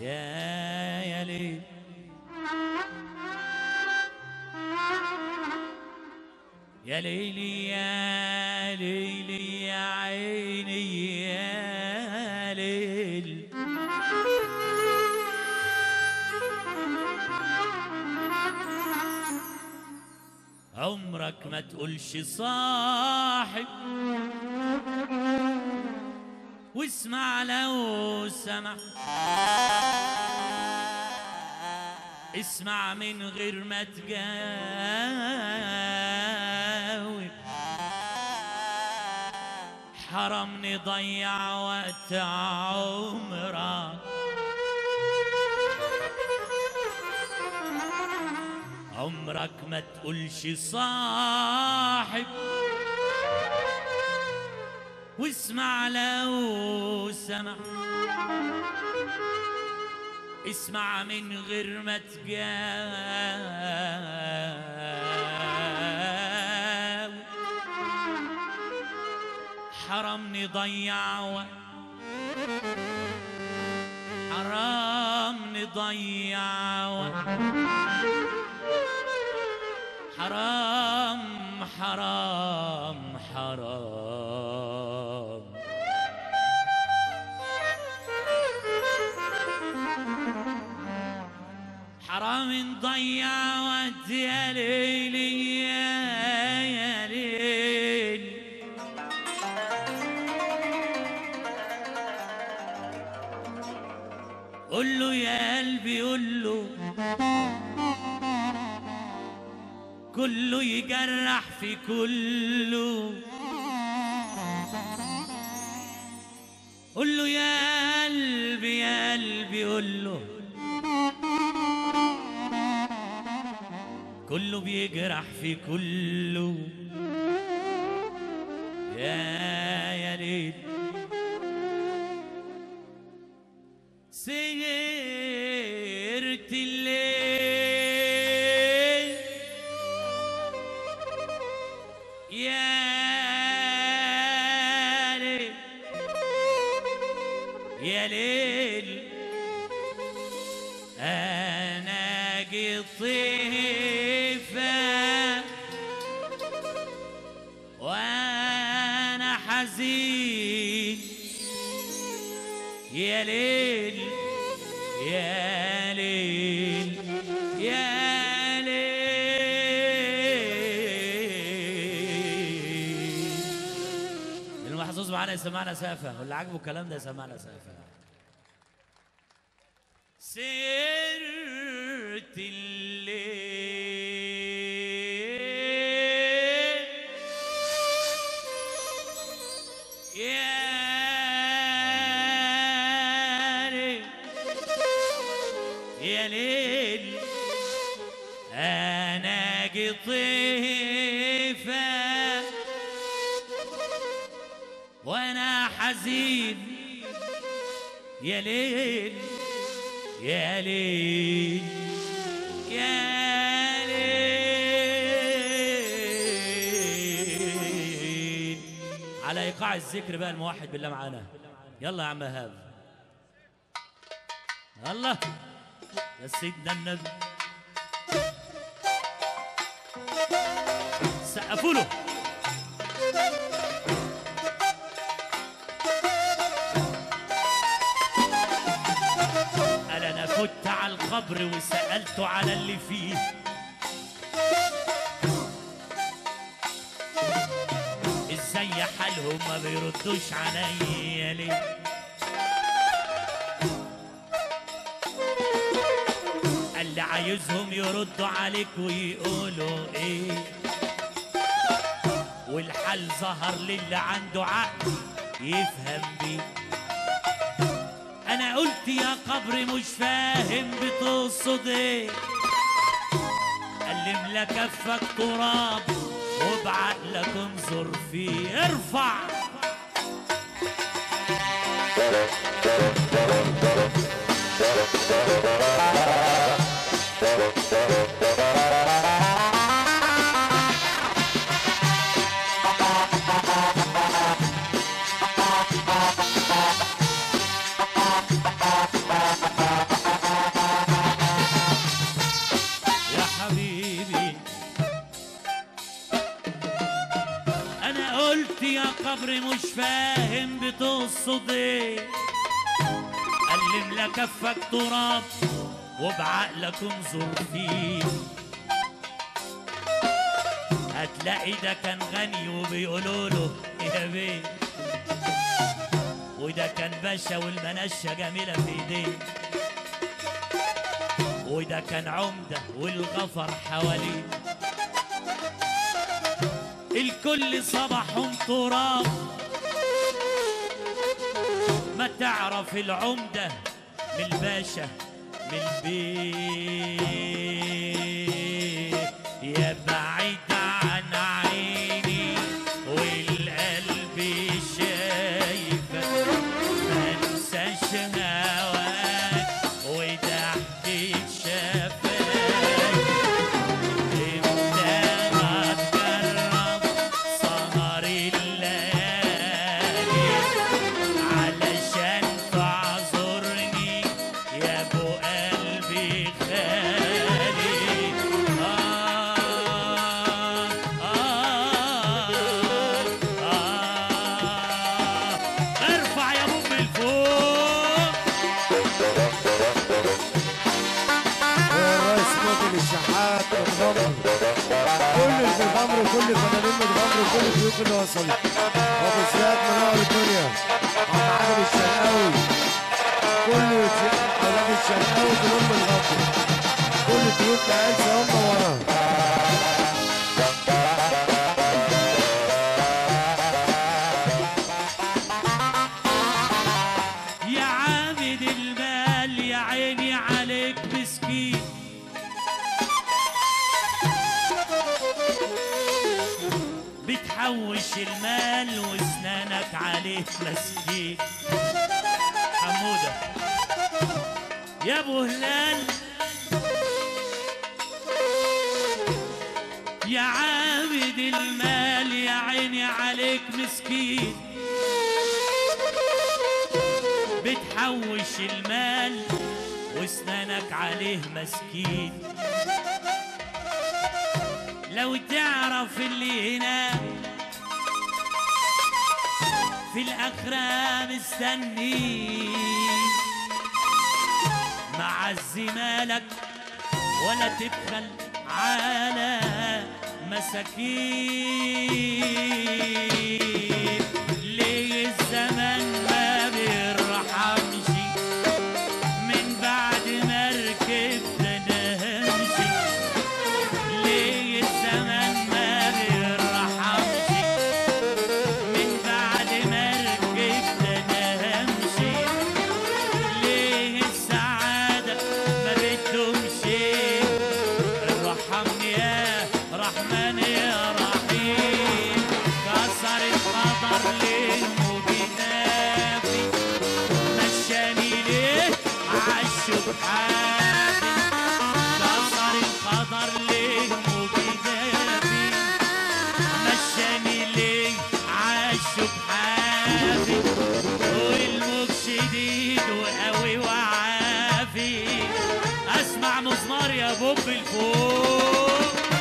يا يا ليل يا ليلي يا ليلي يا عيني يا ليل عمرك ما تقولش صاحب واسمع لو سمع اسمع من غير ما تجاوب حرام نضيع وقت عمرك عمرك ما تقولش صاحب واسمع لو سمع اسمع من غير ما تجاوب حرام نضيع وقت حرام نضيع وقت حرام حرام حرام حرام نضيع وقت يا ليلي يا يا ليل قول له يا قلبي قول له كله يجرح في كله قول له يا قلبي يا قلبي قول له كله بيجرح في كله يا يا ليل سهرت الليل يا ليل يا ليل انا قطيفه وانا حزين يا ليل يا ليل يا ليل المحظوظ معانا يسمعنا سافة واللي عاجبه الكلام ده يسمعنا سافة سرت الليل يا ليل يا ليل انا قطيفه وانا حزين يا ليل يا ليل يا ليل على ايقاع الذكر بقى الموحد بالله معانا يلا يا عم ايهاب الله يا سيدنا النبي سقفوا له قال انا فت على القبر وسالته على اللي فيه ازاي حالهم ما بيردوش عليا ليه قال لي عايزهم يردوا عليك ويقولوا ايه والحل ظهر للي عنده عقل يفهم بيه انا قلت يا قبر مش فاهم بتقصد ايه قال املا كفك تراب وبعقلك انظر فيه ارفع بيه قال املا كفك تراب وبعقلك انظر فيه هتلاقي ده كان غني وبيقولوا له يا بيه وده كان باشا والمنشة جميلة في ايديه وده كان عمدة والغفر حواليه الكل صبحهم تراب ما تعرف العمدة من الباشا من البيت يا بعيد عن عيني والقلب شايفك ما انساش هواك وضحكة شفاك امتى ما تجرب سهر الليالي علشان تعذرني يا ابو قلبي خالي آه آه آه ارفع يا ابو من فوق والرئيس مدن الشحات الغمر كل اللي في الغمر وكل الفنانين من الغمر وكل الضيوف اللي وصلت ابو زياد منور الدنيا عم عادل الشرقاوي كل اولاد الشرقاوي كلهم من الغمر كل الضيوف تعالى هم وراه يا عابد المال يا عيني عليك مسكين بتحوش المال واسنانك عليه مسكين حمودة يا ابو هلال يا عابد المال يا عيني عليك مسكين بتحوش المال واسنانك عليه مسكين لو تعرف اللي هنا في الآخرة مستني مع الزمالك ولا تبخل على مساكين ليه الزمن ما بيرحمش من بعد ما ركبنا نمشي ليه الزمن ما بيرحمش من بعد ما ركبنا نمشي ليه السعادة ما بتدومش ارحمني يا رحمن يا رحيم كسر القدر للمبينافي مشاني ليه عالشبحات كسر القدر للمبينافي مشاني ليه عالشبحات والموج شديد وقوي وعافي اسمع مزمار يا بوب الفوق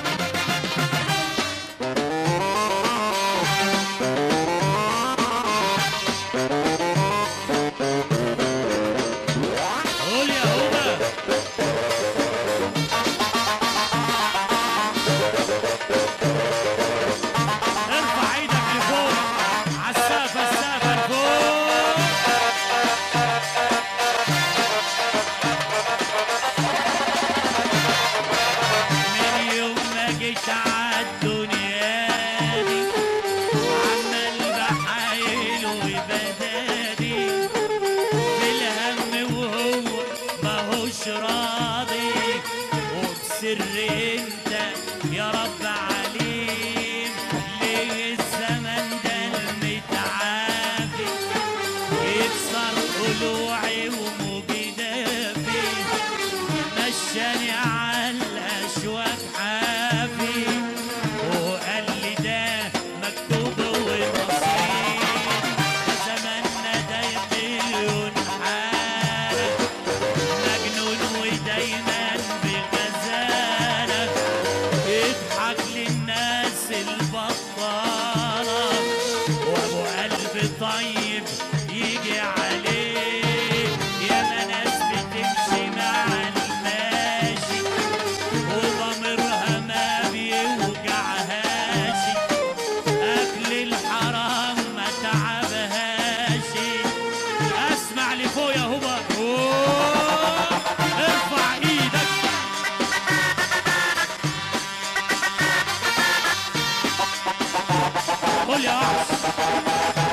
قول يا هوبا ارفع ايدك لفوق عالسقف السقف لفوق من يوم ما جيت عالدنيا دي عمال بحايل وبدادي بالهم وهو ماهوش راضي وبسر انت يا رب عليم ليه الزمن ده المتعافي يكسر ضلوعي ومجدافي مشاني على الاشواك حافي وقال لي ده مكتوب ونصيب زماننا ده مليون حالة مجنون ودايما بغزالة يضحك للناس البطالة وابو قلب طيب يجي على ارفع لفوق يا هوبا أوه. ارفع ايدك قول يا عرس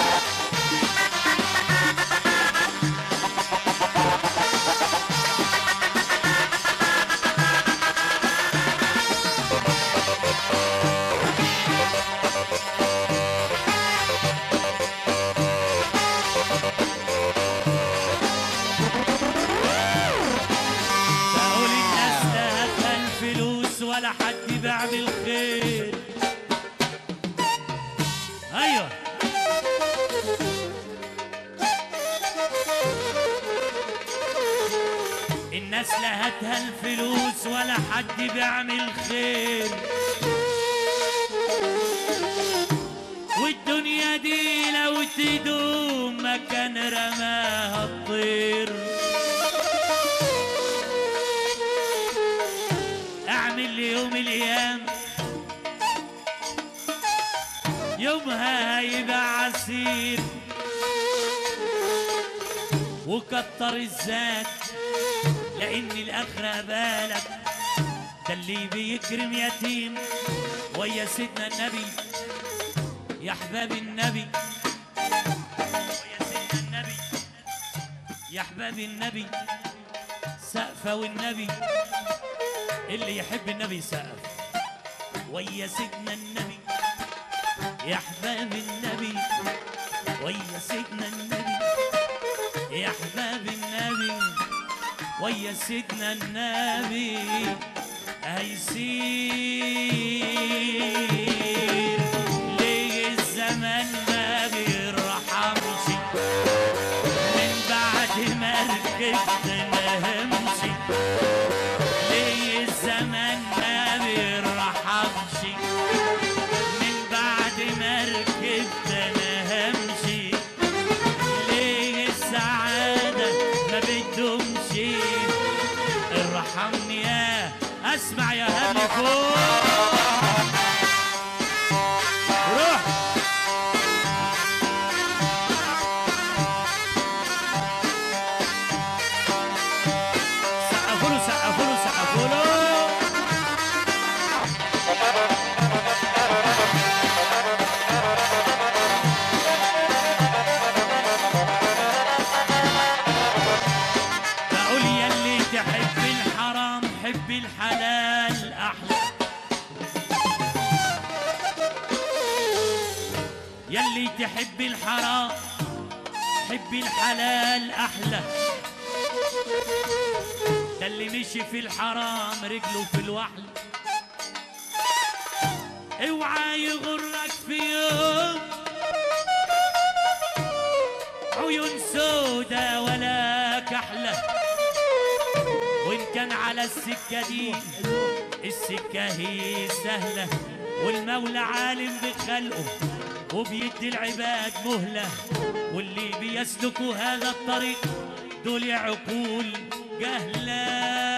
بقول الناس لا هتهل فلوس ولا حد بيعمل خير ايوه الناس لا هتهل فلوس ولا حد بيعمل خير والدنيا دي لو تدوم مكان رماها الطير اعمل ليوم الايام يومها هيبقى عسير وكتر الذات لان الاخره بالك ده اللي بيكرم يتيم ويا سيدنا النبي يا احباب النبي ويا سيدنا النبي يا احباب النبي سقفه والنبي اللي يحب النبي يسقف ويا سيدنا النبي يا احباب النبي ويا سيدنا النبي يا احباب النبي ويا سيدنا النبي هيسير ليه الزمن ما بيرحمش من بعد ما ركبت نهمشي ليه الزمن ما بيرحمش من بعد ما ركبت انا همشي ليه السعادة ما بتدومش ارحمني يا اسمع يا هبل فوق روح سقفوا له سقفوا له سقفوا له بقول يلي تحب الحرام حب الحلال احلى يلي تحب الحرام حب الحلال احلى ده اللي مشي في الحرام رجله في الوحل اوعى يغرك في يوم عيون سودا ولا كحلة وإن كان على السكة دي السكة هي سهلة والمولى عالم بخلقه وبيدي العباد مهلة واللي بيسلكوا هذا الطريق دول عقول جهلة